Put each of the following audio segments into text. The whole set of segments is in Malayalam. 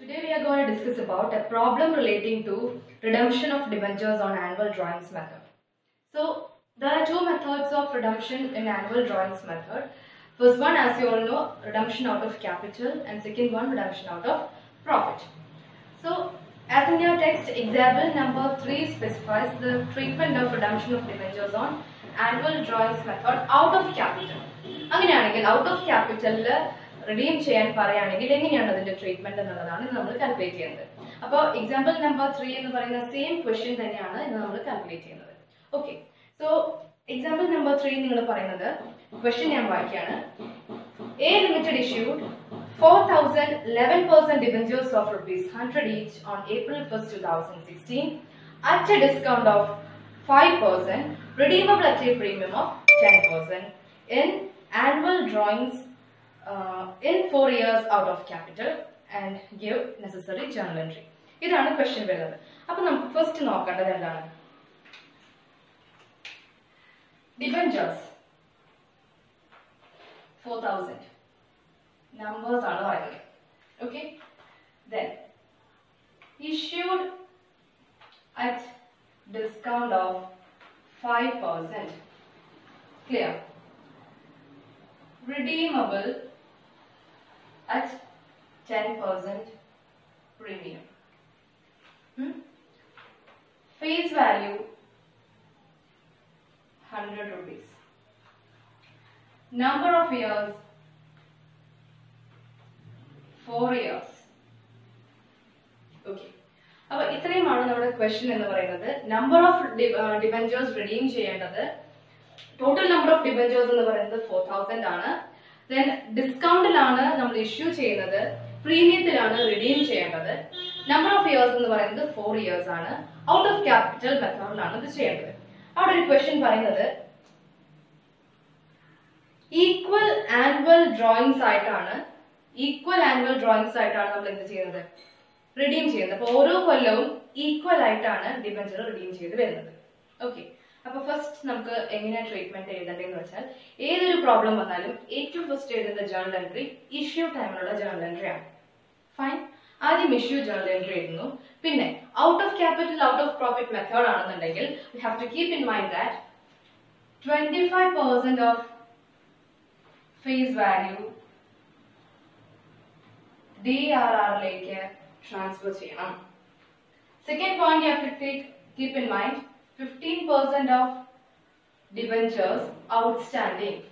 Today we are going to discuss about a problem relating to redemption of debentures on annual drawings method. So there are two methods of redemption in annual drawings method. First one as you all know redemption out of capital and second one redemption out of profit. So as in your text example number 3 specifies the treatment of redemption of debentures on annual drawings method out of capital. അങ്ങനെയാണെങ്കിൽ ഔട്ട് ഓഫ് ക്യാപിറ്റലിൽ റിഡീം ചെയ്യാൻ പറയുകയാണെങ്കിൽ എങ്ങനെയാണ് അതിന്റെ ട്രീറ്റ്മെന്റ് എന്നുള്ളതാണ് ഇന്ന് നമ്മൾ കാൽക്കുലേറ്റ് ചെയ്യുന്നത് അപ്പോൾ എക്സാമ്പിൾ നമ്പർ ത്രീ എന്ന് പറയുന്ന സെയിം ക്വസ്റ്റ്യൻ തന്നെയാണ് ഇന്ന് നമ്മൾ കാൽക്കുലേറ്റ് ചെയ്യുന്നത് okay so example number three നിങ്ങൾ പറയുന്നത് ക്വസ്റ്റ്യൻ ഞാൻ വായിക്കുകയാണ് a limited issued four thousand eleven percent debentures of rupees hundred each on April first two thousand sixteen at a discount of five percent redeemable at a premium of 10% in annual drawings uh, in four years out of capital and give necessary journal entry. ഇതാണ് ക്വസ്റ്റ്യൻ വരുന്നത് അപ്പൊ നമുക്ക് ഫസ്റ്റ് നോക്കേണ്ടത് എന്താണ് ഡിബഞ്ചേഴ്സ് ഫോർ തൗസൻഡ് നമ്പേഴ്സ് ആണ് പറയുന്നത് okay then issued at discount of 5%. Clear. Redeemable at 10% premium. Hmm? Face value 100 rupees. Number of years 4 years. Okay. അപ്പൊ ഇത്രയുമാണ് നമ്മുടെ ക്വസ്റ്റ്യൻ എന്ന് പറയുന്നത് നമ്പർ ഓഫ് ഡിബഞ്ചേഴ്സ് റിഡീം ചെയ്യേണ്ടത് ടോട്ടൽ നമ്പർ ഓഫ് ഡിബഞ്ചേഴ്സ് എന്ന് പറയുന്നത് ഫോർ തൗസൻഡ് ആണ് ദെൻ ഡിസ്കൗണ്ടിലാണ് നമ്മൾ ഇഷ്യൂ ചെയ്യുന്നത് പ്രീമിയത്തിലാണ് റിഡീം ചെയ്യേണ്ടത് നമ്പർ ഓഫ് ഇയേഴ്സ് എന്ന് പറയുന്നത് ഫോർ ഇയേഴ്സ് ആണ് ഔട്ട് ഓഫ് ക്യാപിറ്റൽ മെത്തേഡിലാണ് ഇത് ചെയ്യേണ്ടത് അവിടെ ഒരു ക്വസ്റ്റ്യൻ പറയുന്നത് ഈക്വൽ ആനുവൽ ഡ്രോയിങ്സ് ആയിട്ടാണ് ഈക്വൽ ആനുവൽ ഡ്രോയിങ്സ് ആയിട്ടാണ് നമ്മൾ എന്ത് ചെയ്യുന്നത് റിഡീം ചെയ്യുന്നത് അപ്പൊ ഓരോ കൊല്ലവും ഈക്വൽ ആയിട്ടാണ് ഡിബഞ്ചർ റിഡീം ചെയ്ത് വരുന്നത് ഓക്കെ അപ്പൊ ഫസ്റ്റ് നമുക്ക് എങ്ങനെയാണ് ട്രീറ്റ്മെന്റ് എഴുതേണ്ടതെന്ന് വെച്ചാൽ ഏതൊരു പ്രോബ്ലം വന്നാലും ഏറ്റവും ഫസ്റ്റ് എഴുതുന്ന ജേണൽ എൻട്രി ഇഷ്യൂ ടൈമിലുള്ള ജേണൽ എൻട്രി ആണ് ഫൈൻ ആദ്യം ഇഷ്യൂ ജേണൽ എൻട്രി എഴുതുന്നു പിന്നെ out of capital out of profit method ആണെന്നുണ്ടെങ്കിൽ we have to keep in mind that twenty five percent of face value D R ആറിലേക്ക് ട്രാൻസ്ഫർ ചെയ്യണം second point you have to take keep in mind fifteen percent of debentures outstanding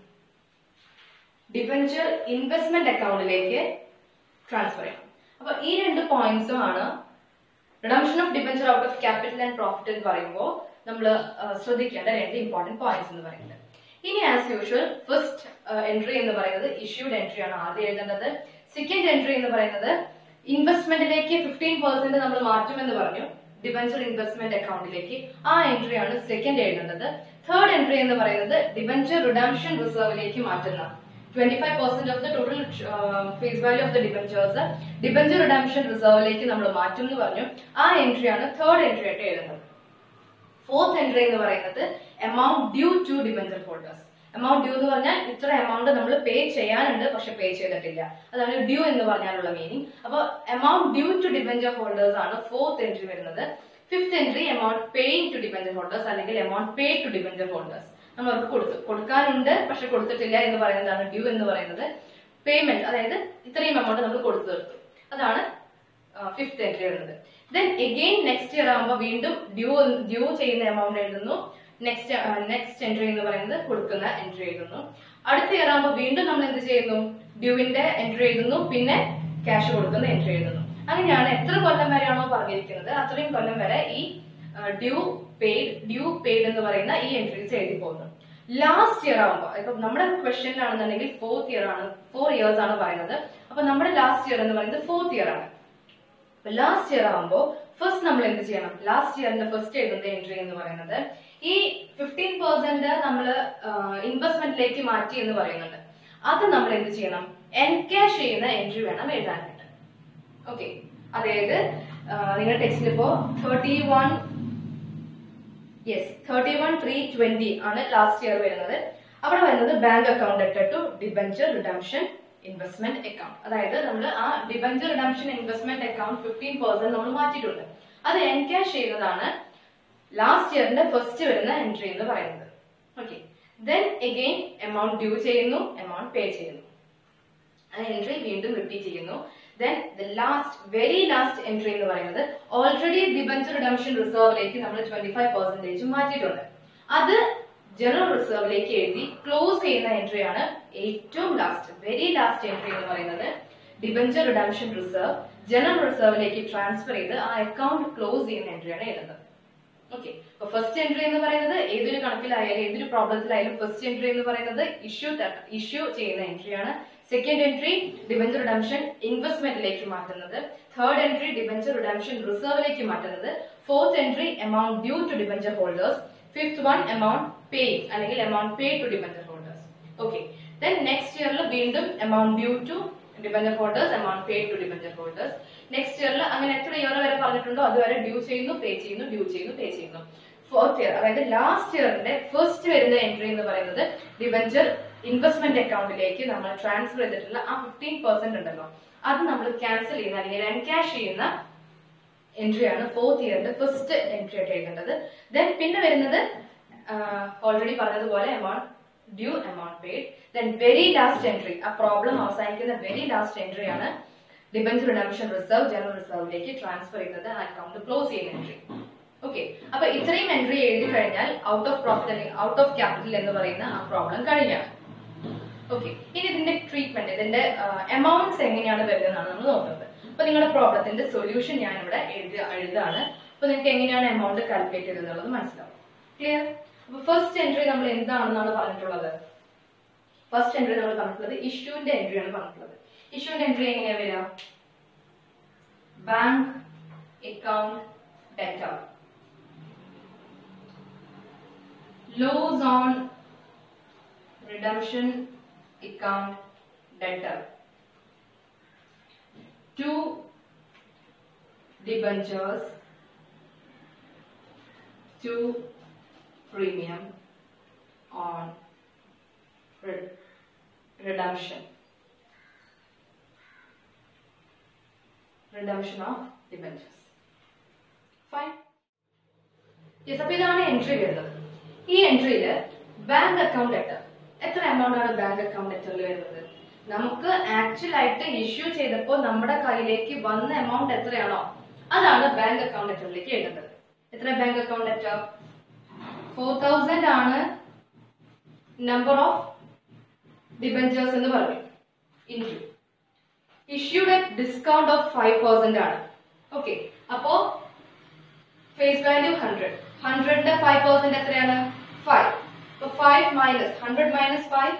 debenture investment അക്കൗണ്ടിലേക്ക് ട്രാൻസ്ഫർ ചെയ്യണം അപ്പൊ ഈ രണ്ട് പോയിന്റ്സും ആണ് redemption of debenture out of capital and profit എന്ന് പറയുമ്പോൾ നമ്മൾ ശ്രദ്ധിക്കേണ്ട രണ്ട് ഇമ്പോർട്ടന്റ് പോയിന്റ്സ് എന്ന് പറയുന്നത് ഇനി ആസ് യൂഷ്വൽ ഫസ്റ്റ് എൻട്രി എന്ന് പറയുന്നത് ഇഷ്യൂഡ് എൻട്രി ആണ് ആദ്യം എഴുതേണ്ടത് സെക്കൻഡ് എൻട്രി എന്ന് പറയുന്നത് ഇൻവെസ്റ്റ്മെന്റിലേക്ക് ഫിഫ്റ്റീൻ പെർസെന്റ് നമ്മൾ മാറ്റുമെന്ന് പറഞ്ഞു ഡിബഞ്ചർ ഇൻവെസ്റ്റ്മെന്റ് അക്കൗണ്ടിലേക്ക് ആ എൻട്രി ആണ് സെക്കൻഡ് എഴുതുന്നത് തേർഡ് എൻട്രി എന്ന് പറയുന്നത് ഡിബഞ്ചർ റിഡംഷൻ റിസർവിലേക്ക് മാറ്റുന്ന twenty five percent of the total face value of the debentures debenture redemption റിസർവിലേക്ക് നമ്മൾ മാറ്റും എന്ന് പറഞ്ഞു ആ എൻട്രി ആണ് തേർഡ് എൻട്രി ആയിട്ട് എഴുതുന്നത് ഫോർത്ത് എൻട്രി എന്ന് പറയുന്നത് amount due to debenture holders amount due എന്ന് പറഞ്ഞാൽ ഇത്ര എമൗണ്ട് നമ്മൾ പേ ചെയ്യാനുണ്ട് പക്ഷെ പേ ചെയ്തിട്ടില്ല അതാണ് ഡ്യൂ എന്ന് പറഞ്ഞാലുള്ള മീനിങ് അപ്പോൾ amount due to debenture holders ആണ് ഫോർത്ത് എൻട്രി വരുന്നത് fifth entry amount paying to debenture holders അല്ലെങ്കിൽ amount pay to debenture holders നമ്മൾ അവർക്ക് കൊടുത്തു കൊടുക്കാനുണ്ട് പക്ഷെ കൊടുത്തിട്ടില്ല എന്ന് പറയുന്നതാണ് ഡ്യൂ എന്ന് പറയുന്നത് പേയ്മെന്റ് അതായത് ഇത്രയും എമൗണ്ട് നമ്മൾ കൊടുത്തു തീർത്തു അതാണ് ഫിഫ്ത് എൻട്രി വരുന്നത് ദെൻ എഗെയിൻ നെക്സ്റ്റ് ഇയർ ആകുമ്പോൾ വീണ്ടും ഡ്യൂ ഡ്യൂ ചെയ്യുന്ന എമൗണ്ട് എഴുതുന്നു നെക്സ്റ്റ് നെക്സ്റ്റ് എൻട്രി എന്ന് പറയുന്നത് കൊടുക്കുന്ന എൻട്രി എഴുതുന്നു അടുത്ത ഇയർ ആകുമ്പോൾ വീണ്ടും നമ്മൾ എന്ത് ചെയ്യുന്നു ഡ്യൂവിന്റെ എൻട്രി എഴുതുന്നു പിന്നെ ക്യാഷ് കൊടുക്കുന്ന എൻട്രി എഴുതുന്നു അങ്ങനെയാണ് എത്ര കൊല്ലം വരെയാണോ പറഞ്ഞിരിക്കുന്നത് അത്രയും കൊല്ലം വരെ ഈ ഡ്യൂ പെയ്ഡ് ഡ്യൂ പെയ്ഡ് എന്ന് പറയുന്ന ഈ എൻട്രീസ് എഴുതി പോകുന്നു ലാസ്റ്റ് ഇയർ ആകുമ്പോൾ ഇപ്പൊ നമ്മുടെ ക്വസ്റ്റ്യനിലാണെന്നുണ്ടെങ്കിൽ ഫോർത്ത് ഇയർ ആണ് ഫോർ ഇയേഴ്സ് ആണ് പറയുന്നത് അപ്പൊ നമ്മുടെ ലാസ്റ്റ് ഇയർ എന്ന് പറയുന്നത് ഫോർത്ത് ഇയർ ആണ് ലാസ്റ്റ് ഇയർ ആകുമ്പോൾ ഫസ്റ്റ് നമ്മൾ എന്ത് ചെയ്യണം ലാസ്റ്റ് ഇയറിന്റെ ഫസ്റ്റ് എഴുതുന്ന എൻട്രി എന്ന് പറയുന്നത് ഈ ഫിഫ്റ്റീൻ പെർസെന്റ് നമ്മൾ ഇൻവെസ്റ്റ്മെന്റിലേക്ക് മാറ്റി എന്ന് പറയുന്നുണ്ട് അത് നമ്മൾ എന്ത് ചെയ്യണം എൻകാഷ് ചെയ്യുന്ന എൻട്രി വേണം എഴുതാനായിട്ട് ഓക്കെ അതായത് നിങ്ങളുടെ ടെക്സ്റ്റിൽ ഇപ്പോ thirty one yes thirty one three twenty ആണ് ലാസ്റ്റ് ഇയർ വരുന്നത് അവിടെ വരുന്നത് bank account to debenture redemption investment account അതായത് നമ്മൾ ആ debenture redemption investment account fifteen percent നമ്മൾ മാറ്റിയിട്ടുണ്ട് അത് എൻകാഷ് ചെയ്യുന്നതാണ് ലാസ്റ്റ് ഇയറിന്റെ ഫസ്റ്റ് വരുന്ന എൻട്രി എന്ന് പറയുന്നത് okay then again amount due ചെയ്യുന്നു എമൗണ്ട് പേ ചെയ്യുന്നു ആ എൻട്രി വീണ്ടും റിപ്പീറ്റ് ചെയ്യുന്നു then the last very last entry എന്ന് പറയുന്നത് ഓൾറെഡി ഡിബഞ്ചർ റിഡംഷൻ റിസർവിലേക്ക് നമ്മൾ ട്വന്റി ഫൈവ് പെർസെന്റേജ് മാറ്റിയിട്ടുണ്ട് അത് ജനറൽ റിസർവിലേക്ക് എഴുതി ക്ലോസ് ചെയ്യുന്ന എൻട്രി ആണ് ഏറ്റവും ലാസ്റ്റ് വെരി ലാസ്റ്റ് എൻട്രി എന്ന് പറയുന്നത് ഡിബഞ്ചർ റിഡംഷൻ റിസർവ് ജനറൽ റിസർവിലേക്ക് ട്രാൻസ്ഫർ ചെയ്ത് ആ അക്കൗണ്ട് ക്ലോസ് ചെയ്യുന്ന എൻട്രിയാണ് എഴുതുന്നത് ഓക്കെ അപ്പൊ ഫസ്റ്റ് എൻട്രി എന്ന് പറയുന്നത് ഏതൊരു കണക്കിലായാലും ഏതൊരു പ്രോബ്ലത്തിലായാലും ഫസ്റ്റ് എൻട്രി എന്ന് പറയുന്നത് ഇഷ്യൂ ഇഷ്യൂ ചെയ്യുന്ന എൻട്രിയാണ് സെക്കൻഡ് എൻട്രി ഡിബഞ്ചർ റിഡംഷൻ ഇൻവെസ്റ്റ്മെന്റിലേക്ക് മാറ്റുന്നത് തേർഡ് എൻട്രി ഡിബഞ്ചർ റിഡംഷൻ റിസർവിലേക്ക് മാറ്റുന്നത് fourth entry amount due to debenture holders fifth one amount pay അല്ലെങ്കിൽ amount pay to debenture holders okay then next ഇയറിൽ വീണ്ടും amount due to debenture holders amount pay to debenture holders next ഇയറിൽ അങ്ങനെ എത്ര ഇയർ വരെ പറഞ്ഞിട്ടുണ്ടോ അതുവരെ ഡ്യൂ ചെയ്യുന്നു പേ ചെയ്യുന്നു ഡ്യൂ ചെയ്യുന്നു പേ ചെയ്യുന്നു ഫോർത്ത് ഇയർ അതായത് ലാസ്റ്റ് ഇയറിന്റെ ഫസ്റ്റ് വരുന്ന എൻട്രി എന്ന് പറയുന്നത് ഡിബഞ്ചർ ഇൻവെസ്റ്റ്മെന്റ് അക്കൗണ്ടിലേക്ക് നമ്മൾ ട്രാൻസ്ഫർ ചെയ്തിട്ടുള്ള ആ ഫിഫ്റ്റീൻ പെർസെന്റ് ഉണ്ടല്ലോ അത് നമ്മൾ ക്യാൻസൽ ചെയ്യുന്ന അല്ലെങ്കിൽ എൻകാഷ് ചെയ്യുന്ന എൻട്രി ആണ് ഫോർത്ത് ഇയറിന്റെ ഫസ്റ്റ് എൻട്രി ആയിട്ട് എഴുതേണ്ടത് ദെൻ പിന്നെ വരുന്നത് ഓൾറെഡി പറഞ്ഞതുപോലെ amount due amount paid then very last entry ആ പ്രോബ്ലം അവസാനിക്കുന്ന വെരി ലാസ്റ്റ് എൻട്രി ആണ് ഡിബഞ്ചർ റിഡംഷൻ റിസർവ് ജനറൽ റിസർവിലേക്ക് ട്രാൻസ്ഫർ ചെയ്യുന്നത് ആ അക്കൗണ്ട് ക്ലോസ് ചെയ്യുന്ന എൻട്രി ഓക്കെ അപ്പൊ ഇത്രയും എൻട്രി എഴുതി കഴിഞ്ഞാൽ ഔട്ട് ഓഫ് പ്രോഫിറ്റ് അല്ലെങ്കിൽ ഔട്ട് ഓഫ് ക്യാപിറ്റൽ എന്ന് പറയുന്ന ആ പ്രോബ്ലം കഴിഞ്ഞാണ് ഓക്കെ ഇനി ഇതിന്റെ ട്രീറ്റ്മെന്റ് ഇതിന്റെ എമൗണ്ട്സ് എങ്ങനെയാണ് വരുന്നതെന്നാണ് നമ്മൾ നോക്കുന്നത് അപ്പൊ നിങ്ങളുടെ പ്രോബ്ലത്തിന്റെ സൊല്യൂഷൻ ഞാൻ ഇവിടെ എഴുതി എഴുതാണ് അപ്പൊ നിങ്ങൾക്ക് എങ്ങനെയാണ് എമൗണ്ട് കാൽക്കുലേറ്റ് ചെയ്തെന്നുള്ളത് മനസ്സിലാവും ക്ലിയർ അപ്പൊ ഫസ്റ്റ് എൻട്രി നമ്മൾ എന്താണെന്നാണ് പറഞ്ഞിട്ടുള്ളത് ഫസ്റ്റ് എൻട്രി നമ്മൾ പറഞ്ഞിട്ടുള്ളത് ഇഷ്യൂവിന്റെ എൻട്രി ആണ് പറഞ്ഞിട്ടുള്ളത് ഇഷ്യൂവിന്റെ എൻട്രി എങ്ങനെയാ വരിക ബാങ്ക് അക്കൗണ്ട് ഡെറ്റ loss on redemption account debtor two debentures two premium on re- redemption redemption of debentures fine yes അപ്പൊ ഇതാണ് എൻട്രി വരുന്നത് ഈ എൻട്രിയിൽ ബാങ്ക് അക്കൗണ്ട് ലെറ്റർ എത്ര എമൗണ്ട് ആണ് ബാങ്ക് അക്കൗണ്ട് ലെറ്ററിൽ വരുന്നത് നമുക്ക് ആക്ച്വൽ ആയിട്ട് ഇഷ്യൂ ചെയ്തപ്പോൾ നമ്മുടെ കയ്യിലേക്ക് വന്ന എമൗണ്ട് എത്രയാണോ അതാണ് ബാങ്ക് അക്കൗണ്ട് ലെറ്ററിലേക്ക് എഴുതേണ്ടത് എത്ര bank account letter four thousand ആണ് നമ്പർ ഓഫ് ഡിബഞ്ചേഴ്സ് എന്ന് പറഞ്ഞു into issued at discount of five percent ആണ് ഓക്കെ അപ്പോ ഫേസ് വാല്യൂ ഹൺഡ്രഡ് ഹൺഡ്രഡിന്റെ ഫൈവ് പെർസെന്റ് എത്രയാണ് ഫൈവ് അപ്പൊ five minus hundred minus five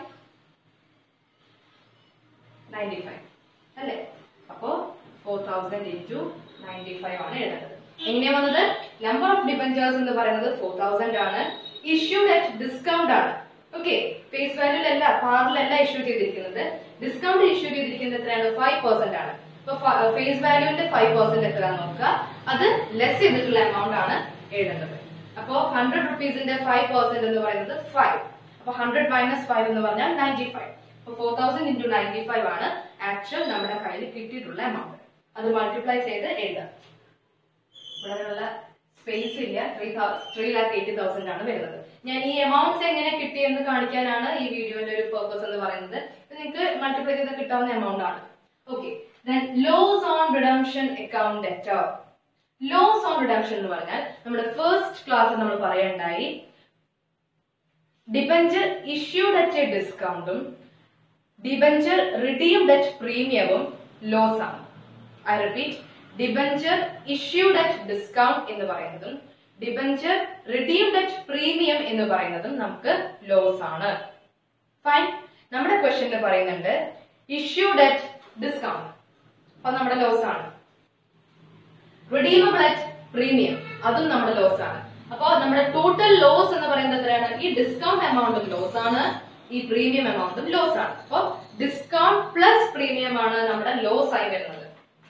ninety five അല്ലേ അപ്പോ four thousand into ninety five ആണ് എഴുതേണ്ടത് എങ്ങനെയാ വന്നത് നമ്പർ ഓഫ് ഡിബഞ്ചേഴ്സ് എന്ന് പറയുന്നത് ഫോർ തൗസൻഡ് ആണ് ഇഷ്യൂഡ് അറ്റ് ഡിസ്കൗണ്ട് ആണ് ഓക്കെ ഫേസ് വാല്യൂലല്ല പാറിലല്ല ഇഷ്യൂ ചെയ്തിരിക്കുന്നത് ഡിസ്കൗണ്ട് ഇഷ്യൂ ചെയ്തിരിക്കുന്നത് എത്രയാണ് ഫൈവ് പെർസെന്റ് ആണ് അപ്പൊ ഫേസ് വാല്യൂന്റെ ഫൈവ് പെർസെന്റ് എത്രയാണെന്ന് നോക്കുക അത് ലെസ് ചെയ്തിട്ടുള്ള എമൗണ്ട് ആണ് എഴുതേണ്ടത് അപ്പോ ഹൺഡ്രഡ് റുപ്പീസിന്റെ ഫൈവ് പെർസെന്റ് എന്ന് പറയുന്നത് ഫൈവ് അപ്പൊ ഹൺഡ്രഡ് മൈനസ് ഫൈവ് എന്ന് പറഞ്ഞാൽ നയൻറ്റി ഫൈവ് അപ്പൊ four thousand into ninety five ആണ് ആക്ച്വൽ നമ്മുടെ കയ്യിൽ കിട്ടിയിട്ടുള്ള എമൗണ്ട് അത് മൾട്ടിപ്ലൈ ചെയ്ത് എഴുതാം ഇവിടെയുള്ള സ്പേസ് ഇല്ല three three lakh eighty thousand ആണ് വരുന്നത് ഞാൻ ഈ എമൗണ്ട്സ് എങ്ങനെ കിട്ടിയെന്ന് കാണിക്കാനാണ് ഈ വീഡിയോന്റെ ഒരു പർപ്പസ് എന്ന് പറയുന്നത് ഇത് നിങ്ങൾക്ക് മൾട്ടിപ്ലൈ ചെയ്ത് കിട്ടാവുന്ന എമൗണ്ട് ആണ് okay then loss on redemption account debtor loss on redemption എന്ന് പറഞ്ഞാൽ നമ്മുടെ ഫസ്റ്റ് ക്ലാസ് നമ്മൾ പറയണ്ടായി ഡിബഞ്ചർ ഇഷ്യൂഡ് അറ്റ് എ ഡിസ്കൗണ്ടും ഡിബഞ്ചർ റിഡീംഡ് അറ്റ് പ്രീമിയവും ലോസ് ആണ് I repeat debenture issued at discount എന്ന് പറയുന്നതും ഡിബഞ്ചർ റിഡീംഡ് അറ്റ് പ്രീമിയം എന്ന് പറയുന്നതും നമുക്ക് ലോസ് ആണ് ഫൈൻ നമ്മുടെ ക്വസ്റ്റ്യനിൽ പറയുന്നുണ്ട് ഇഷ്യൂഡ് അറ്റ് ഡിസ്കൗണ്ട് അപ്പൊ നമ്മുടെ ലോസ് ആണ് റിഡീമബിൾ അറ്റ് പ്രീമിയം അതും നമ്മുടെ ലോസ് ആണ് അപ്പൊ നമ്മുടെ ടോട്ടൽ ലോസ് എന്ന് പറയുന്നത് എത്രയാണ് ഈ ഡിസ്കൗണ്ട് എമൗണ്ടും ലോസ് ആണ് ഈ പ്രീമിയം എമൗണ്ടും ലോസ് ആണ് അപ്പൊ ഡിസ്കൗണ്ട് പ്ലസ് പ്രീമിയം ആണ് നമ്മുടെ ലോസ് ആയി വരുന്നത്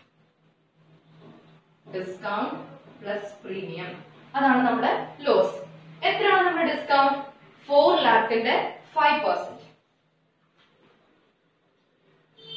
ഡിസ്കൗണ്ട് പ്ലസ് പ്രീമിയം അതാണ് നമ്മുടെ ലോസ് എത്രയാണ് നമ്മുടെ ഡിസ്കൗണ്ട് ഫോർ ലാഖിന്റെ ഫൈവ് പെർസെന്റ്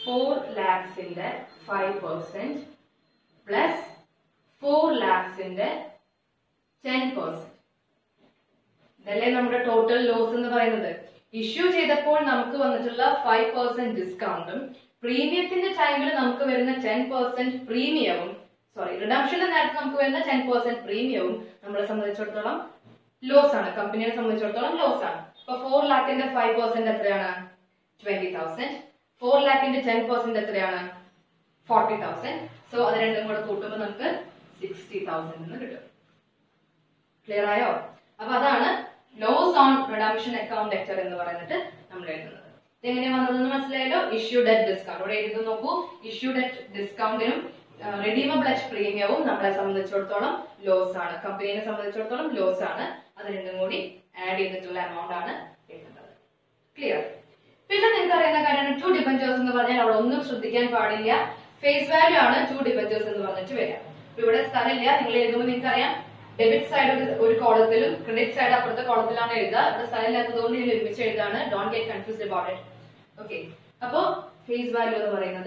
ഫോർ ലാക്സിന്റെ ഫൈവ് പെർസെന്റ് പ്ലസ് ഫോർ ലാക്സിന്റെ ടെൻ പെർസെന്റ് ഇതല്ലേ നമ്മുടെ ടോട്ടൽ ലോസ് എന്ന് പറയുന്നത് ഇഷ്യൂ ചെയ്തപ്പോൾ നമുക്ക് വന്നിട്ടുള്ള ഫൈവ് പെർസെന്റ് ഡിസ്കൗണ്ടും പ്രീമിയത്തിന്റെ ടൈമിൽ നമുക്ക് വരുന്ന ടെൻ പെർസെന്റ് പ്രീമിയവും സോറി റിഡംഷന്റെ നേരത്തെ നമുക്ക് വരുന്ന ടെൻ പെർസെന്റ് പ്രീമിയവും നമ്മളെ സംബന്ധിച്ചിടത്തോളം ലോസ് ആണ് കമ്പനിയെ സംബന്ധിച്ചിടത്തോളം ലോസ് ആണ് ഇപ്പൊ ഫോർ ലാഖിന്റെ ഫൈവ് പെർസെന്റ് എത്രയാണ് ട്വന്റി തൗസൻഡ് ഫോർ ലാഖിന്റെ ടെൻ പെർസെന്റ് എത്രയാണ് ഫോർട്ടി തൗസൻഡ് സോ അത് രണ്ടും കൂടെ കൂട്ടുമ്പോൾ നമുക്ക് സിക്സ്റ്റി തൗസൻഡ് എന്ന് കിട്ടും ക്ലിയർ ആയോ അപ്പൊ അതാണ് loss on redemption account debtor എന്ന് പറഞ്ഞിട്ട് നമ്മൾ എഴുതുന്നത് ഇതെങ്ങനെ വന്നതെന്ന് മനസ്സിലായല്ലോ ഇഷ്യൂ ഡെറ്റ് ഡിസ്കൗണ്ട് ഇവിടെ എഴുതി നോക്കൂ ഇഷ്യൂ ഡെറ്റ് ഡിസ്കൗണ്ടിനും റെഡീമബിൾ അറ്റ് പ്രീമിയവും നമ്മളെ സംബന്ധിച്ചിടത്തോളം ലോസ് ആണ് കമ്പനിയെ സംബന്ധിച്ചിടത്തോളം ലോസ് ആണ് അത് രണ്ടും കൂടി ആഡ് ചെയ്തിട്ടുള്ള എമൗണ്ട് ആണ് എഴുതുന്നത് ക്ലിയർ പിന്നെ നിങ്ങൾക്ക് അറിയുന്ന കാര്യമാണ് ടു ഡിബഞ്ചേഴ്സ് എന്ന് പറഞ്ഞാൽ അവിടെ ഒന്നും ശ്രദ്ധിക്കാൻ പാടില്ല ഫേസ് വാല്യൂ ആണ് ടു ഡിബഞ്ചേഴ്സ് എന്ന് പറഞ്ഞിട്ട് വരിക അപ്പൊ ഇവിടെ സ്ഥലമില്ല നിങ്ങൾ എഴുതുമ്പോൾ നിങ്ങൾക്ക് അറിയാം ഡെബിറ്റ് സൈഡ് ഒരു ഒരു കോളത്തിലും ക്രെഡിറ്റ് സൈഡ് അപ്പുറത്തെ കോളത്തിലാണ് എഴുതുക ഇവിടെ സ്ഥലമില്ലാത്തതുകൊണ്ട് ഞാൻ ഒരുമിച്ച് എഴുതാണ് don't get confused about it okay അപ്പോ ഫേസ് വാല്യൂ എന്ന് പറയുന്നത്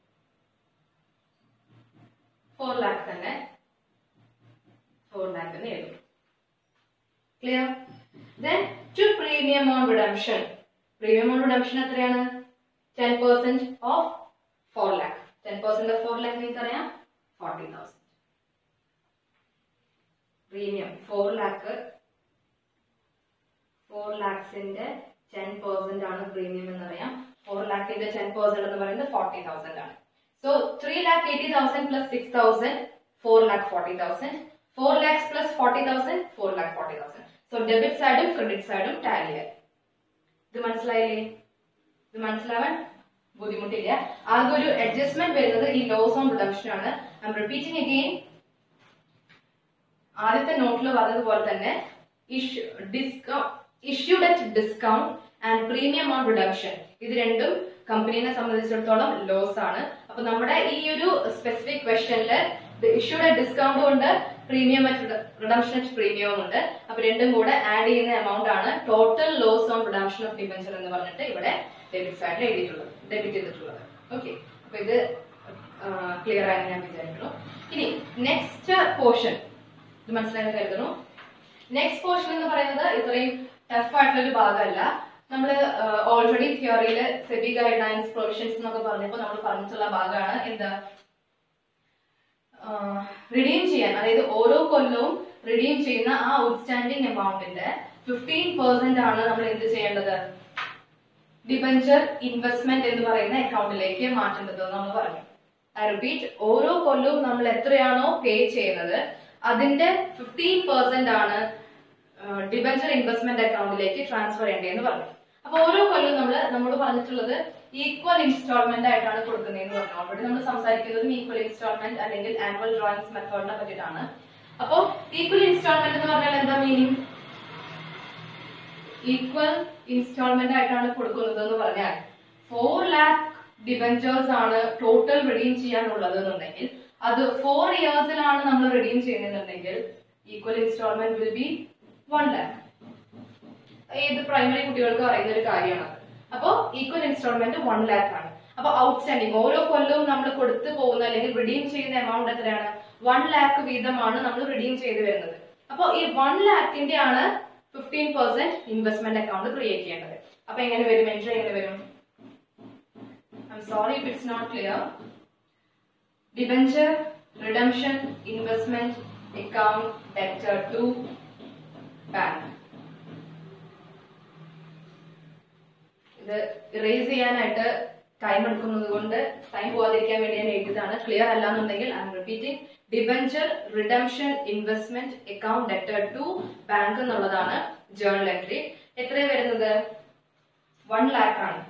ഫോർ ലാക്ക് തന്നെ ഫോർ ലാക്ക് തന്നെ എഴുതും clear then to premium on redemption premium on redemption എത്രയാണ് ten percent of four lakh ten percent of four lakh നിങ്ങൾക്ക് അറിയാം forty thousand premium four lakh four ലാക്സിന്റെ ടെൻ പെർസെന്റ് ആണ് പ്രീമിയം എന്നറിയാം ഫോർ ലാക്കിന്റെ ടെൻ പെർസെന്റ് എന്ന് പറയുന്നത് ഫോർട്ടി തൗസൻഡ് ആണ് so three lakh eighty thousand plus six thousand four lakh forty thousand four lakhs plus forty thousand four lakh forty thousand so debit സൈഡും ക്രെഡിറ്റ് സൈഡും ടാലി ആയി ഇത് മനസ്സിലായില്ലേ ഇത് മനസ്സിലാവാൻ ബുദ്ധിമുട്ടില്ല ആകെ ഒരു അഡ്ജസ്റ്റ്മെന്റ് വരുന്നത് ഈ ലോസ് ഓൺ റിഡംഷൻ ആണ് ഐ എം റിപ്പീറ്റിംഗ് അഗെയിൻ ആദ്യത്തെ നോട്ടിൽ പറഞ്ഞതുപോലെ തന്നെ issued at discount and premium on reduction ഇത് രണ്ടും കമ്പനീനെ സംബന്ധിച്ചിടത്തോളം ലോസ് ആണ് അപ്പൊ നമ്മുടെ ഈ ഒരു സ്പെസിഫിക് ക്വസ്റ്റനില് ഇഷ്യൂഡ് അറ്റ് ഡിസ്കൗണ്ടും ഉണ്ട് പ്രീമിയം റിഡംഷൻ അറ്റ് പ്രീമിയവും ഉണ്ട് അപ്പൊ രണ്ടും കൂടെ ആഡ് ചെയ്യുന്ന എമൗണ്ട് ആണ് total loss on redemption of debenture എന്ന് പറഞ്ഞിട്ട് ഇവിടെ ഡെബിറ്റ് സൈഡിൽ എഴുതിയിട്ടുള്ളത് ഡെബിറ്റ് ചെയ്തിട്ടുള്ളത് ഓക്കെ അപ്പൊ ഇത് ക്ലിയർ ആയെന്ന് ഞാൻ വിചാരിക്കുന്നു ഇനി നെക്സ്റ്റ് പോർഷൻ ഇത് മനസ്സിലായെന്ന് കരുതുന്നു നെക്സ്റ്റ് പോർഷൻ എന്ന് പറയുന്നത് ഇത്രയും ടഫ് ആയിട്ടുള്ള ഒരു ഭാഗമല്ല നമ്മൾ ഓൾറെഡി തിയറിയിൽ സെബി ഗൈഡ് ലൈൻസ് പ്രൊവിഷൻസ് എന്നൊക്കെ പറഞ്ഞപ്പോൾ നമ്മൾ പറഞ്ഞിട്ടുള്ള ഭാഗമാണ് എന്താ റിഡീം ചെയ്യാൻ അതായത് ഓരോ കൊല്ലവും റിഡീം ചെയ്യുന്ന ആ ഔട്ട്സ്റ്റാൻഡിങ് എമൗണ്ടിന്റെ ഫിഫ്റ്റീൻ പെർസെന്റ് ആണ് നമ്മൾ എന്ത് ചെയ്യേണ്ടത് ഡിബഞ്ചർ ഇൻവെസ്റ്റ്മെന്റ് എന്ന് പറയുന്ന അക്കൗണ്ടിലേക്ക് മാറ്റേണ്ടത് നമ്മൾ പറഞ്ഞു ഐ റിപ്പീറ്റ് ഓരോ കൊല്ലവും നമ്മൾ എത്രയാണോ പേ ചെയ്യുന്നത് അതിന്റെ ഫിഫ്റ്റീൻ പെർസെന്റ് ആണ് ഡിബഞ്ചർ ഇൻവെസ്റ്റ്മെന്റ് അക്കൗണ്ടിലേക്ക് ട്രാൻസ്ഫർ ചെയ്യേണ്ടതെന്ന് പറഞ്ഞു അപ്പൊ ഓരോ കൊല്ലവും നമ്മൾ നമ്മൾ പറഞ്ഞിട്ടുള്ളത് ഈക്വൽ ഇൻസ്റ്റാൾമെന്റ് ആയിട്ടാണ് കൊടുക്കുന്നതെന്ന് പറഞ്ഞു ഓൾറെഡി നമ്മൾ സംസാരിക്കുന്നതും ഈക്വൽ ഇൻസ്റ്റാൾമെന്റ് അല്ലെങ്കിൽ ആനുവൽ ഡ്രോയിങ്സ് മെത്തേഡിനെ പറ്റിയിട്ടാണ് അപ്പോ ഈക്വൽ ഇൻസ്റ്റാൾമെന്റ് എന്ന് പറഞ്ഞാൽ എന്താ മീനിങ് ഈക്വൽ ഇൻസ്റ്റാൾമെന്റ് ആയിട്ടാണ് കൊടുക്കുന്നത് എന്ന് പറഞ്ഞാൽ ഫോർ ലാക്ക് ഡിബഞ്ചേഴ്സ് ആണ് ടോട്ടൽ റിഡീം ചെയ്യാനുള്ളത് എന്നുണ്ടെങ്കിൽ അത് ഫോർ ഇയേഴ്സിലാണ് നമ്മൾ റിഡീം ചെയ്യുന്നുണ്ടെങ്കിൽ equal instalment will be one lakh ഏത് പ്രൈമറി കുട്ടികൾക്ക് അറിയുന്ന ഒരു കാര്യമാണ് അപ്പോ ഈക്വൽ ഇൻസ്റ്റാൾമെന്റ് വൺ ലാക്ക് ആണ് അപ്പൊ ഔട്ട്സ്റ്റാൻഡിങ് ഓരോ കൊല്ലവും നമ്മൾ കൊടുത്തു പോകുന്ന അല്ലെങ്കിൽ റിഡീം ചെയ്യുന്ന എമൗണ്ട് എത്രയാണ് വൺ ലാക്ക് വീതമാണ് നമ്മൾ റിഡീം ചെയ്ത് വരുന്നത് അപ്പൊ ഈ വൺ ലാക്കിന്റെ ആണ് fifteen percent investment account create ചെയ്യേണ്ടത് അപ്പൊ എങ്ങനെ വരും എൻട്രി എങ്ങനെ വരും I am sorry if it's not clear debenture redemption investment account debtor to bank ഇത് ഇറേസ് ചെയ്യാനായിട്ട് ടൈം എടുക്കുന്നത് കൊണ്ട് ടൈം പോകാതിരിക്കാൻ വേണ്ടി ഞാൻ എഴുതിയതാണ് ക്ലിയർ അല്ല എന്നുണ്ടെങ്കിൽ I am repeating debenture redemption investment account debtor to bank എന്നുള്ളതാണ് ജേർണൽ എൻട്രി എത്രയാണ് വരുന്നത് വൺ ലാക്ക് ആണ്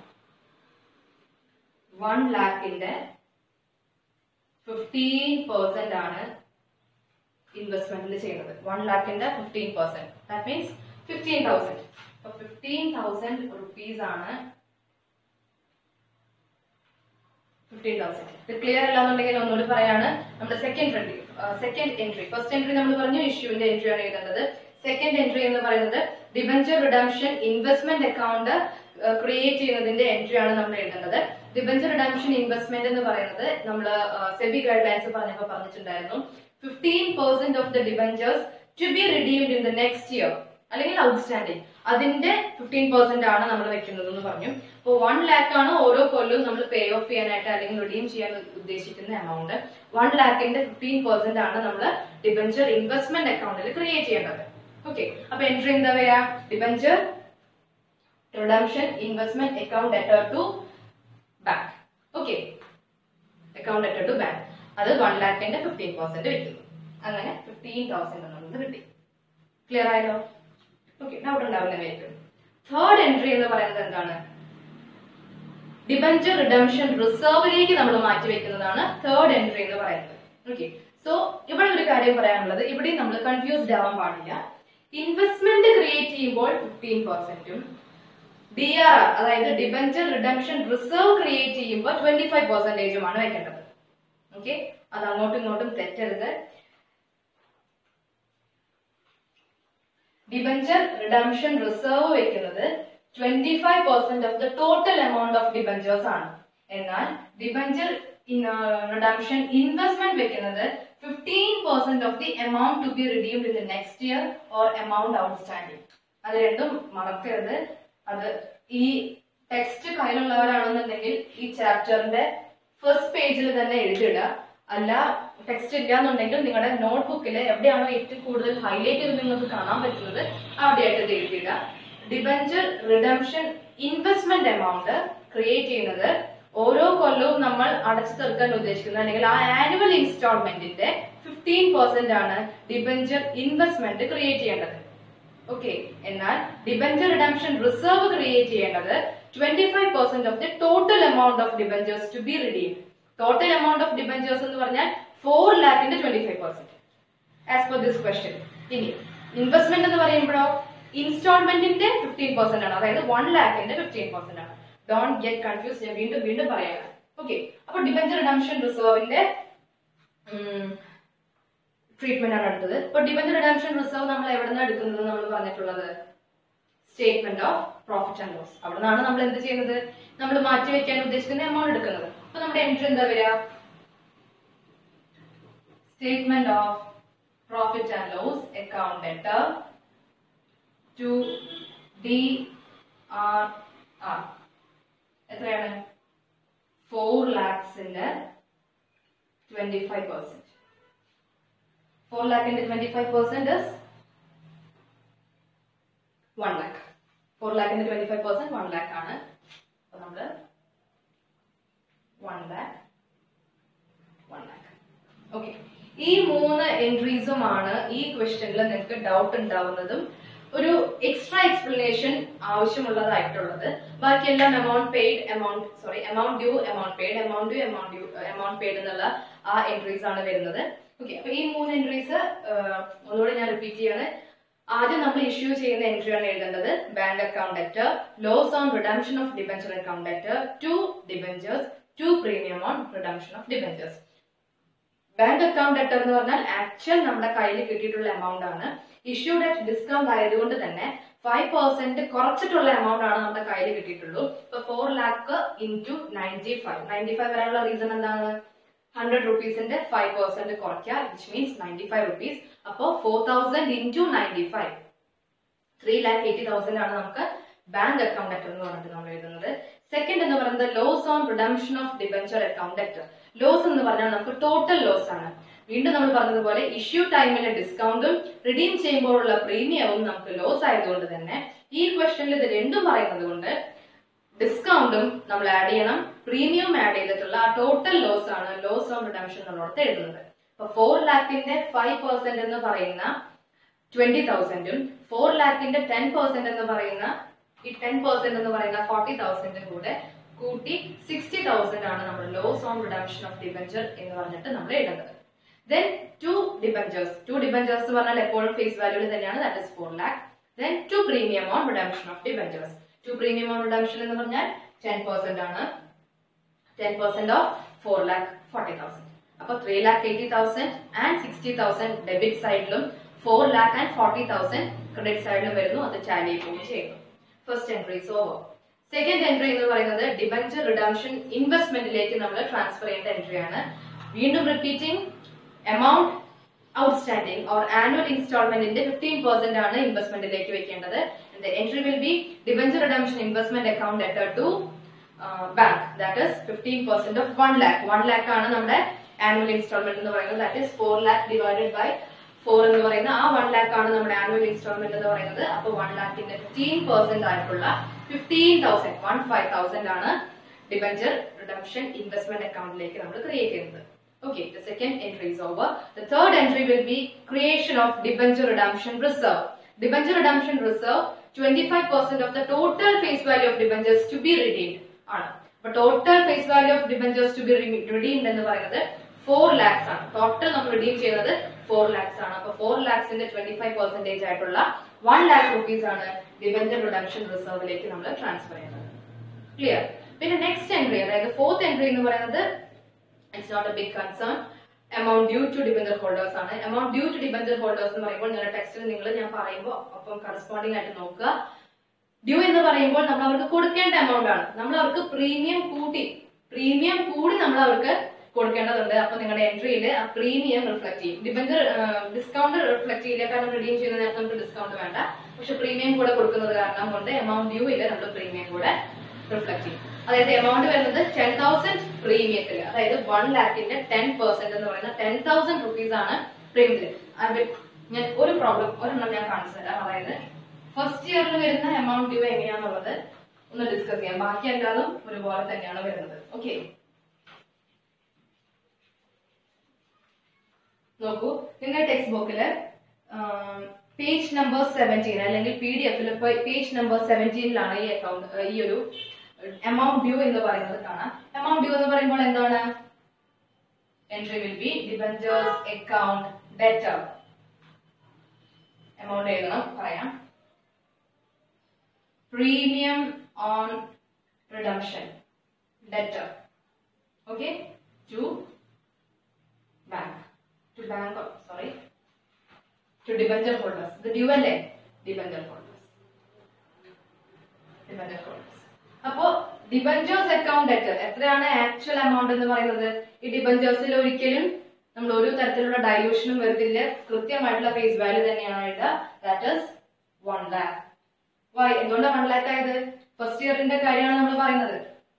വൺ ലാക്കിന്റെ ഫിഫ്റ്റീൻ പെർസെന്റ് ആണ് ഇൻവെസ്റ്റ്മെന്റിൽ ചെയ്യുന്നത് വൺ ലാക്കിന്റെ fifteen percent that means fifteen thousand അപ്പൊ ഫിഫ്റ്റീൻ തൗസൻഡ് റുപ്പീസ് ആണ് ഫിഫ്റ്റീൻ തൗസൻഡ് ഇത് ക്ലിയർ അല്ല എന്നുണ്ടെങ്കിൽ ഒന്നുകൂടി പറയാണ് നമ്മുടെ second entry second entry first entry നമ്മൾ പറഞ്ഞു ഇഷ്യൂവിന്റെ എൻട്രി ആണ് എഴുതേണ്ടത് സെക്കൻഡ് എൻട്രി എന്ന് പറയുന്നത് debenture redemption investment account create ചെയ്യുന്നതിന്റെ എൻട്രി ആണ് നമ്മൾ എഴുതേണ്ടത് ഡിബഞ്ചർ റിഡംഷൻ ഇൻവെസ്റ്റ്മെന്റ് എന്ന് പറയുന്നത് നമ്മൾ സെബി ഗൈഡ് ലൈൻസ് പറഞ്ഞപ്പോൾ പറഞ്ഞിട്ടുണ്ടായിരുന്നു fifteen percent of the debentures to be redeemed in the next year അല്ലെങ്കിൽ ഔട്ട്സ്റ്റാൻഡിങ് അതിന്റെ ഫിഫ്റ്റീൻ പെർസെന്റ് ആണ് നമ്മൾ വെക്കുന്നത് എന്ന് പറഞ്ഞു അപ്പോൾ വൺ ലാക്ക് ആണ് ഓരോ കൊല്ലവും നമ്മൾ പേ ഓഫ് ചെയ്യാനായിട്ട് അല്ലെങ്കിൽ റിഡീം ചെയ്യാൻ ഉദ്ദേശിക്കുന്ന എമൗണ്ട് വൺ ലാക്കിന്റെ ഫിഫ്റ്റീൻ പെർസെന്റ് ആണ് നമ്മൾ ഡിബഞ്ചർ ഇൻവെസ്റ്റ്മെന്റ് അക്കൗണ്ടിൽ ക്രിയേറ്റ് ചെയ്യേണ്ടത് ഓക്കെ അപ്പൊ എൻട്രി എന്താ വരിക debenture redemption investment account debtor to bank okay account debtor to bank അത് വൺ ലാക്കിന്റെ ഫിഫ്റ്റീൻ പെർസെന്റ് വെക്കുന്നു അങ്ങനെ ഫിഫ്റ്റീൻ തൗസൻഡ് എന്നുള്ളത് കിട്ടി ക്ലിയർ ആയല്ലോ ഓക്കെ ഡൗട്ട് ഉണ്ടാവുന്നതായിരിക്കും തേർഡ് എൻട്രി എന്ന് പറയുന്നത് എന്താണ് ഡിബഞ്ചർ റിഡംഷൻ റിസർവിലേക്ക് നമ്മൾ മാറ്റി വെക്കുന്നതാണ് തേർഡ് എൻട്രി എന്ന് പറയുന്നത് ഓക്കെ സോ ഇവിടെ ഒരു കാര്യം പറയാനുള്ളത് ഇവിടെ നമ്മൾ കൺഫ്യൂസ്ഡ് ആവാൻ പാടില്ല ഇൻവെസ്റ്റ്മെന്റ് ക്രിയേറ്റ് ചെയ്യുമ്പോൾ ഫിഫ്റ്റീൻ പെർസെന്റും ഡി ആർ ആർ അതായത് ഡിബഞ്ചർ റിഡംഷൻ റിസർവ് ക്രിയേറ്റ് ചെയ്യുമ്പോൾ ട്വന്റി ഫൈവ് പെർസെന്റേജുമാണ് വെക്കേണ്ടത് ഓക്കെ അത് അങ്ങോട്ടും ഇങ്ങോട്ടും തെറ്റരുത് ഡിബഞ്ചർ റിഡംഷൻ റിസർവ് വെക്കുന്നത് twenty five percent of the total amount of debentures ആണ് എന്നാൽ ഡിബഞ്ചർ റിഡംഷൻ ഇൻവെസ്റ്റ്മെന്റ് വെക്കുന്നത് fifteen percent of the amount to be redeemed in the next year or amount outstanding അത് രണ്ടും മറക്കരുത് അത് ഈ ടെക്സ്റ്റ് കയ്യിലുള്ളവരാണെന്നുണ്ടെങ്കിൽ ഈ ചാപ്റ്ററിന്റെ ഫസ്റ്റ് പേജിൽ തന്നെ എഴുതിയിടുക അല്ല ടെക്സ്റ്റ് ഇല്ല എന്നുണ്ടെങ്കിൽ നിങ്ങളുടെ നോട്ട്ബുക്കിൽ എവിടെയാണോ ഏറ്റവും കൂടുതൽ ഹൈലൈറ്റ് ചെയ്ത് നിങ്ങൾക്ക് കാണാൻ പറ്റുന്നത് അവിടെയായിട്ട് ഇത് എഴുതിയിടുക debenture redemption investment amount create ചെയ്യുന്നത് ഓരോ കൊല്ലവും നമ്മൾ അടച്ചു തീർക്കാൻ ഉദ്ദേശിക്കുന്നത് അല്ലെങ്കിൽ ആ ആനുവൽ ഇൻസ്റ്റാൾമെന്റിന്റെ ഫിഫ്റ്റീൻ പെർസെന്റ് ആണ് ഡിബഞ്ചർ ഇൻവെസ്റ്റ്മെന്റ് ക്രിയേറ്റ് ചെയ്യേണ്ടത് ഓക്കെ എന്നാൽ ഡിബഞ്ചർ റിഡംഷൻ റിസർവ് ക്രിയേറ്റ് ചെയ്യേണ്ടത് twenty five percent of the total amount of debentures to be redeemed total amount of debentures എന്ന് പറഞ്ഞാൽ ഫോർ ലാഖിന്റെ twenty five percent as per this question ഇനി ഇൻവെസ്റ്റ്മെന്റ് എന്ന് പറയുമ്പോഴോ ഇൻസ്റ്റാൾമെന്റിന്റെ ഫിഫ്റ്റീൻ പെർസെന്റ് ആണ് അതായത് വൺ ലാഖിന്റെ ഫിഫ്റ്റീൻ പെർസെന്റ് ആണ് ഡോണ്ട് ഗെറ്റ് കൺഫ്യൂസ് ഞാൻ വീണ്ടും വീണ്ടും പറയാണ് ഓക്കെ അപ്പൊ ഡിബഞ്ചർ റിഡംഷൻ റിസർവിന്റെ ട്രീറ്റ്മെന്റ് ആണ് അടുത്തത് ഇപ്പൊ ഡിബഞ്ചർ റിഡംഷൻ റിസർവ് നമ്മൾ എവിടെ നിന്നാണ് എടുക്കുന്നത് നമ്മൾ പറഞ്ഞിട്ടുള്ളത് statement of profit and loss അവിടെ നിന്നാണ് നമ്മൾ എന്ത് ചെയ്യുന്നത് നമ്മൾ മാറ്റി വെക്കാൻ ഉദ്ദേശിക്കുന്ന എമൗണ്ട് എടുക്കുന്നത് അപ്പൊ നമ്മുടെ എൻട്രി എന്താ വരിക statement of profit and loss account debtor to D R R എത്രയാണ് ഫോർ ലാക്സിന്റെ ട്വന്റി ഫൈവ് പെർസെന്റ് ഫോർ ലാഖിന്റെ twenty five percent one lakh four ലാഖിന്റെ twenty five percent one lakh ആണ് അപ്പൊ നമ്മള് one lakh one lakh okay ഈ മൂന്ന് എൻട്രീസുമാണ് ഈ ക്വസ്റ്റ്യനിൽ നിങ്ങൾക്ക് ഡൗട്ട് ഉണ്ടാവുന്നതും ഒരു എക്സ്ട്രാ എക്സ്പ്ലനേഷൻ ആവശ്യമുള്ളതായിട്ടുള്ളത് ബാക്കിയെല്ലാം amount paid amount sorry amount due amount paid amount due amount due amount paid എന്നുള്ള ആ എൻട്രീസ് ആണ് വരുന്നത് ഓക്കെ അപ്പൊ ഈ മൂന്ന് എൻട്രീസ് ഒന്നുകൂടെ ഞാൻ റിപ്പീറ്റ് ചെയ്യാണ് ആദ്യം നമ്മൾ ഇഷ്യൂ ചെയ്യുന്ന എൻട്രി ആണ് എഴുതേണ്ടത് bank account debtor loss on redemption of debenture account debtor to debentures to premium on redemption of debentures bank account debtor എന്ന് പറഞ്ഞാൽ ആക്ച്വൽ നമ്മുടെ കയ്യിൽ കിട്ടിയിട്ടുള്ള എമൗണ്ട് ആണ് ഇഷ്യൂഡ് അറ്റ് ഡിസ്കൗണ്ട് ആയതുകൊണ്ട് തന്നെ ഫൈവ് പെർസെന്റ് കുറച്ചിട്ടുള്ള എമൗണ്ട് ആണ് നമ്മുടെ കയ്യിൽ കിട്ടിയിട്ടുള്ളൂ ഇപ്പൊ four lakh into ninety five ninety five വരാനുള്ള റീസൺ എന്താണ് ഹൺഡ്രഡ് റുപ്പീസിന്റെ ഫൈവ് പെർസെന്റ് കുറയ്ക്കുക which means ninety five rupees അപ്പോ four thousand into ninety five three lakh eighty thousand ആണ് നമുക്ക് ബാങ്ക് അക്കൗണ്ട് ഡെറ്റർ എന്ന് പറഞ്ഞിട്ട് നമ്മൾ എഴുതുന്നത് സെക്കൻഡ് എന്ന് പറയുന്നത് loss on redemption of debenture account debtor loss എന്ന് പറഞ്ഞാൽ നമുക്ക് ടോട്ടൽ ലോസ് ആണ് വീണ്ടും നമ്മൾ പറഞ്ഞതുപോലെ ഇഷ്യൂ ടൈമിലെ ഡിസ്കൗണ്ടും റിഡീം ചെയ്യുമ്പോഴുള്ള പ്രീമിയവും നമുക്ക് ലോസ് ആയതുകൊണ്ട് തന്നെ ഈ ക്വസ്റ്റനിൽ ഇത് രണ്ടും പറയുന്നത് കൊണ്ട് ഡിസ്കൗണ്ടും നമ്മൾ ആഡ് ചെയ്യണം പ്രീമിയം ആഡ് ചെയ്തിട്ടുള്ള ആ ടോട്ടൽ ലോസ് ആണ് ലോസ് ഓൺ റിഡംഷൻ എന്നുള്ളത് എഴുതുന്നത് അപ്പൊ ഫോർ ലാക്കിന്റെ ഫൈവ് പെർസെന്റ് എന്ന് പറയുന്ന ട്വന്റി തൗസൻഡും ഫോർ ലാക്കിന്റെ ടെൻ പെർസെന്റ് എന്ന് പറയുന്ന ഈ ടെൻ പെർസെന്റ് എന്ന് പറയുന്ന ഫോർട്ടി തൗസൻഡും കൂടെ കൂട്ടി സിക്സ്റ്റി തൗസൻഡ് ആണ് നമ്മൾ loss on redemption of debenture എന്ന് പറഞ്ഞിട്ട് നമ്മൾ എഴുതുന്നത് then to debentures to debentures എന്ന് പറഞ്ഞാൽ എപ്പോഴും ഫേസ് വാല്യൂവിൽ തന്നെയാണ് that is four lakh then to premium on redemption of debentures to premium on redemption എന്ന് പറഞ്ഞാൽ ടെൻ പെർസെന്റ് ആണ് ten percent of four lakh forty thousand അപ്പൊ three lakh eighty thousand and sixty thousand debit സൈഡിലും four lakh and forty thousand credit സൈഡിലും വരുന്നു അത് ടാലി പോവുകയും ചെയ്യുന്നു first entries over second entry എന്ന് പറയുന്നത് ഡിബഞ്ചർ റിഡംഷൻ ഇൻവെസ്റ്റ്മെന്റിലേക്ക് നമ്മൾ ട്രാൻസ്ഫർ ചെയ്യേണ്ട എൻട്രി ആണ് വീണ്ടും repeating amount outstanding or annual ഇൻസ്റ്റാൾമെന്റിന്റെ ഫിഫ്റ്റീൻ പെർസെന്റ് ആണ് ഇൻവെസ്റ്റ്മെന്റിലേക്ക് വെക്കേണ്ടത് entry will be debenture redemption investment account debtor to bank that is fifteen percent of one lakh one lakh ആണ് നമ്മുടെ ആനുവൽ ഇൻസ്റ്റാൾമെന്റ് എന്ന് പറയുന്നത് that is four lakh divided by four എന്ന് പറയുന്ന ആ വൺ ലാക്ക് ആണ് നമ്മുടെ ആനുവൽ ഇൻസ്റ്റാൾമെന്റ് എന്ന് പറയുന്നത് അപ്പൊ വൺ ലാക്കിന്റെ ഫിഫ്റ്റീൻ പെർസെന്റ് ആയിട്ടുള്ള fifteen thousand one five thousand ആണ് ഡിബഞ്ചർ റിഡംഷൻ ഇൻവെസ്റ്റ്മെന്റ് അക്കൗണ്ടിലേക്ക് നമ്മൾ ക്രിയേറ്റ് ചെയ്യുന്നത് Okay, the second entry is over. The third entry will be creation of debenture redemption reserve. Debenture redemption reserve, 25% of the total face value of debentures to be redeemed. ആണ് അപ്പൊ total face value of debentures to be redeemed എന്ന് പറയുന്നത് ഫോർ ലാക്സ് ആണ് ടോട്ടൽ നമ്മൾ റിഡീം ചെയ്യുന്നത് ഫോർ ലാക്സ് ആണ് അപ്പൊ ഫോർ ലാക്സിന്റെ ട്വന്റി ഫൈവ് പെർസെന്റേജ് ആയിട്ടുള്ള വൺ ലാക്ക് റുപ്പീസ് ആണ് ഡിബഞ്ചർ റിഡംഷൻ റിസർവിലേക്ക് നമ്മൾ ട്രാൻസ്ഫർ ചെയ്യുന്നത് ക്ലിയർ പിന്നെ നെക്സ്റ്റ് എൻട്രി അതായത് ഫോർത്ത് എൻട്രി എന്ന് പറയുന്നത് it's not a big concern amount due to debenture holders ആണ് amount due to debenture holders എന്ന് പറയുമ്പോൾ നിങ്ങളുടെ ടെക്സ്റ്റിൽ നിങ്ങൾ ഞാൻ പറയുമ്പോൾ അപ്പം കറസ്പോണ്ടിങ് ആയിട്ട് നോക്കുക ഡ്യൂ എന്ന് പറയുമ്പോൾ നമ്മൾ അവർക്ക് കൊടുക്കേണ്ട എമൗണ്ട് ആണ് നമ്മൾ അവർക്ക് പ്രീമിയം കൂട്ടി പ്രീമിയം കൂടി നമ്മൾ അവർക്ക് കൊടുക്കേണ്ടതുണ്ട് അപ്പൊ നിങ്ങളുടെ എൻട്രിയിൽ ആ പ്രീമിയം റിഫ്ലക്ട് ചെയ്യും ഡിബഞ്ചർ ഡിസ്കൗണ്ട് റിഫ്ലക്ട് ചെയ്യില്ല കാരണം റിഡീം ചെയ്യുന്ന നേരത്തെ നമുക്ക് ഡിസ്കൗണ്ട് വേണ്ട പക്ഷെ പ്രീമിയം കൂടെ കൊടുക്കുന്നത് കാരണം കൊണ്ട് എമൗണ്ട് ഡ്യൂ ഇല്ല നമ്മൾ പ്രീമിയം കൂടെ റിഫ്ലക്ട് ചെയ്യും അതായത് എമൗണ്ട് വരുന്നത് ടെൻ തൗസൻഡ് പ്രീമിയത്തിൽ അതായത് വൺ ലാക്കിന്റെ ടെൻ പെർസെന്റ് എന്ന് പറയുന്ന ടെൻ തൗസൻഡ് റുപ്പീസ് ആണ് പ്രീമിയത്തിൽ ഞാൻ ഒരു പ്രോബ്ലം ഒരെണ്ണം ഞാൻ കാണിച്ചു തരാം അതായത് ഫസ്റ്റ് ഇയറിൽ വരുന്ന എമൗണ്ട് ഡ്യൂ എങ്ങനെയാണെന്നുള്ളത് ഒന്ന് ഡിസ്കസ് ചെയ്യാം ബാക്കി എല്ലാതും ഒരുപോലെ തന്നെയാണ് വരുന്നത് ഓക്കെ നോക്കൂ നിങ്ങൾ ടെക്സ്റ്റ് ബുക്കില് പേജ് നമ്പർ സെവൻറ്റീൻ അല്ലെങ്കിൽ പി ഡി എഫിൽ പേജ് നമ്പർ സെവൻറ്റീനിലാണ് ഈ അക്കൗണ്ട് ഈ ഒരു എമൗണ്ട് ഡ്യൂ എന്ന് പറയുന്നത് കാണാം എമൗണ്ട് ഡ്യൂ എന്ന് പറയുമ്പോൾ എന്താണ് entry will be debentures account debtor amount എഴുതണം പറയാം premium on redemption debtor okay to bank to bank sorry to debenture holders ഇത് ഡ്യൂ അല്ലേ ഡിബഞ്ചർ ഹോൾഡേഴ്സ് ഡിബഞ്ചർ ഹോൾഡേഴ്സ് അപ്പോ ഡിബഞ്ചേഴ്സ് അക്കൗണ്ട് ഡെറ്റർ എത്രയാണ് ആക്ച്വൽ എമൗണ്ട് എന്ന് പറയുന്നത് ഈ ഡിബഞ്ചേഴ്സിൽ ഒരിക്കലും നമ്മൾ ഒരു തരത്തിലുള്ള ഡൈലൂഷനും വരുന്നില്ല കൃത്യമായിട്ടുള്ള ഫേസ് വാല്യൂ തന്നെയാണ് ഇടുക that is one lakh why എന്തുകൊണ്ടാണ് വൺ ലാക്ക് ആയത് ഫസ്റ്റ് ഇയറിന്റെ കാര്യമാണ് നമ്മൾ പറയുന്നത്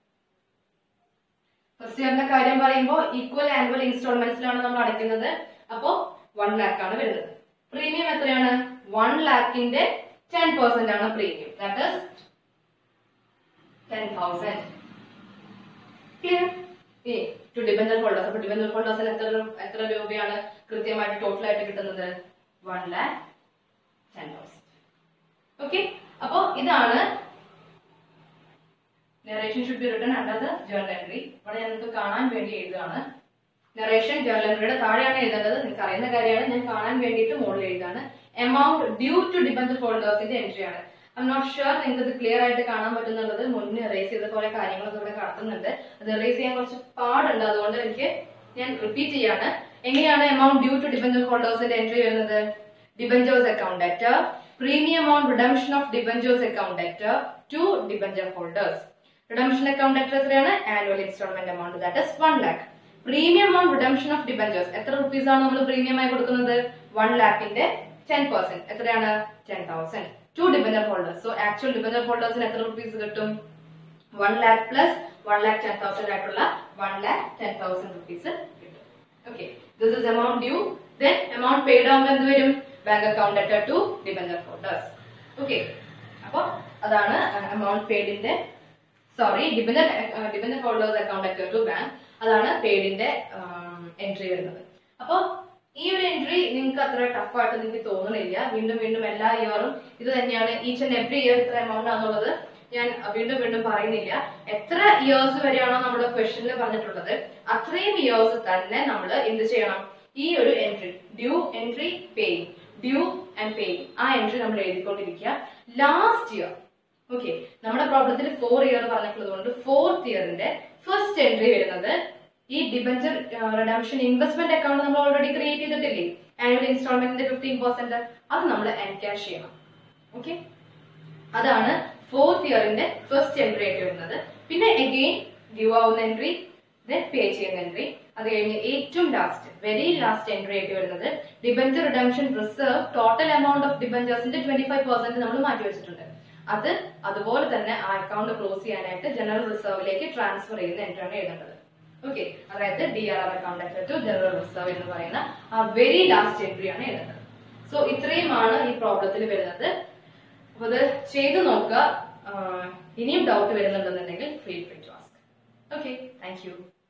ഫസ്റ്റ് ഇയറിന്റെ കാര്യം പറയുമ്പോൾ ഈക്വൽ ആനുവൽ ഇൻസ്റ്റാൾമെന്റ്സിലാണ് നമ്മൾ അടയ്ക്കുന്നത് അപ്പോ വൺ ലാക്ക് ആണ് വരുന്നത് പ്രീമിയം എത്രയാണ് വൺ ലാക്കിന്റെ ടെൻ പെർസെന്റ് ആണ് premium that is ten thousand clear ഏ ടു ഡിബഞ്ചർ ഹോൾഡേഴ്സ് അപ്പൊ ഡിബഞ്ചർ ഹോൾഡേഴ്സിന് എത്ര രൂ- എത്ര രൂപയാണ് കൃത്യമായിട്ട് ടോട്ടൽ ആയിട്ട് കിട്ടുന്നത് one lakh ten thousand okay അപ്പോ ഇതാണ് narration should be written under the journal entry ഇവിടെ ഞാൻ നിങ്ങൾക്ക് കാണാൻ വേണ്ടി എഴുതുകയാണ് നറേഷൻ ജേർണൽ എൻട്രിയുടെ താഴെയാണ് എഴുതേണ്ടത് നിങ്ങൾക്ക് അറിയുന്ന കാര്യമാണ് ഞാൻ കാണാൻ വേണ്ടിയിട്ട് മുകളിൽ എഴുതാണ് എമൗണ്ട് ഡ്യൂ ടു ഡിബഞ്ചർ ഹോൾഡേഴ്സിന്റെ എൻട്രി ആണ് ഐ നോട്ട് ഷുവർ നിങ്ങൾക്ക് ഇത് ക്ലിയർ ആയിട്ട് കാണാൻ പറ്റുന്നുള്ളത് മുന്നേ എറേസ് ചെയ്ത കുറെ കാര്യങ്ങളൊക്കെ ഇവിടെ കടത്തുന്നുണ്ട് അത് എറേസ് ചെയ്യാൻ കുറച്ച് പാടുണ്ട് അതുകൊണ്ട് എനിക്ക് ഞാൻ റിപ്പീറ്റ് ചെയ്യാണ് എങ്ങനെയാണ് എമൗണ്ട് ഡ്യൂ ടു ഡിബഞ്ചർ ഹോൾഡേഴ്സിന്റെ എൻട്രി വരുന്നത് debentures account debtor premium on redemption of debentures account debtor to debenture holders redemption account debtor എത്രയാണ് annual instalment amount that is one lakh premium on redemption of debentures എത്ര റുപ്പീസ് ആണ് നമ്മൾ പ്രീമിയം ആയി കൊടുക്കുന്നത് വൺ ലാക്കിന്റെ ടെൻ പെർസെന്റ് എത്രയാണ് ten thousand to debenture holders so actual debenture ഹോൾഡേഴ്സിന് എത്ര റുപ്പീസ് കിട്ടും one lakh plus one lakh ten thousand ആയിട്ടുള്ള one lakh ten thousand rupees കിട്ടും okay this is amount due then amount paid ആവുമ്പോൾ എന്ത് വരും bank account debtor to debenture holders okay അപ്പൊ അതാണ് എമൗണ്ട് പെയ്ഡിന്റെ sorry debenture debenture holders account debtor to bank അതാണ് പെയ്ഡിന്റെ എൻട്രി വരുന്നത് അപ്പൊ ഈ ഒരു എൻട്രി നിങ്ങൾക്ക് അത്ര ടഫ് ആയിട്ട് നിങ്ങൾക്ക് തോന്നുന്നില്ല വീണ്ടും വീണ്ടും എല്ലാ ഇയറും ഇത് തന്നെയാണ് ഈച്ച് ആൻഡ് എവറി ഇയർ ഇത്ര എമൗണ്ട് ആണെന്നുള്ളത് ഞാൻ വീണ്ടും വീണ്ടും പറയുന്നില്ല എത്ര ഇയേഴ്സ് വരെയാണോ നമ്മുടെ ക്വസ്റ്റനിൽ പറഞ്ഞിട്ടുള്ളത് അത്രയും ഇയേഴ്സ് തന്നെ നമ്മൾ എന്ത് ചെയ്യണം ഈ ഒരു entry due entry pay due and pay ആ എൻട്രി നമ്മൾ എഴുതിക്കൊണ്ടിരിക്കുക ലാസ്റ്റ് ഇയർ ഓക്കെ നമ്മുടെ പ്രോബ്ലത്തിൽ ഫോർ ഇയർ പറഞ്ഞിട്ടുള്ളത് കൊണ്ട് ഫോർത്ത് ഇയറിന്റെ ഫസ്റ്റ് എൻട്രി വരുന്നത് ഈ ഡിബഞ്ചർ റിഡംഷൻ ഇൻവെസ്റ്റ്മെന്റ് അക്കൗണ്ട് നമ്മൾ ഓൾറെഡി ക്രിയേറ്റ് ചെയ്തിട്ടില്ലേ ആനുവൽ ഇൻസ്റ്റാൾമെന്റിന്റെ ഫിഫ്റ്റീൻ പെർസെന്റ് അത് നമ്മൾ എൻകാഷ് ചെയ്യണം ഓക്കെ അതാണ് ഫോർത്ത് ഇയറിന്റെ ഫസ്റ്റ് എൻട്രി ആയിട്ട് വരുന്നത് പിന്നെ എഗെയിൻ ഡ്യൂ ആവുന്ന എൻട്രി ദെൻ പേ ചെയ്യുന്ന എൻട്രി അത് കഴിഞ്ഞ് ഏറ്റവും ലാസ്റ്റ് വെരി ലാസ്റ്റ് എൻട്രി ആയിട്ട് വരുന്നത് debenture redemption reserve total amount of ഡിബഞ്ചേഴ്സിന്റെ ട്വന്റി ഫൈവ് പെർസെന്റ് നമ്മൾ മാറ്റി വെച്ചിട്ടുണ്ട് അത് അതുപോലെ തന്നെ ആ അക്കൗണ്ട് ക്ലോസ് ചെയ്യാനായിട്ട് ജനറൽ റിസർവിലേക്ക് ട്രാൻസ്ഫർ ചെയ്യുന്ന എൻട്രി ആണ് എഴുതേണ്ടത് ഓക്കെ അതായത് D R R account to general reserve എന്ന് പറയുന്ന ആ വെരി ലാസ്റ്റ് എൻട്രി ആണ് എഴുതേണ്ടത് സോ ഇത്രയുമാണ് ഈ പ്രോബ്ലത്തിൽ വരുന്നത് അപ്പൊ അത് ചെയ്തു നോക്കുക ആഹ് ഇനിയും ഡൗട്ട് വരുന്നുണ്ടെന്നുണ്ടെങ്കിൽ feel free to ask okay thank U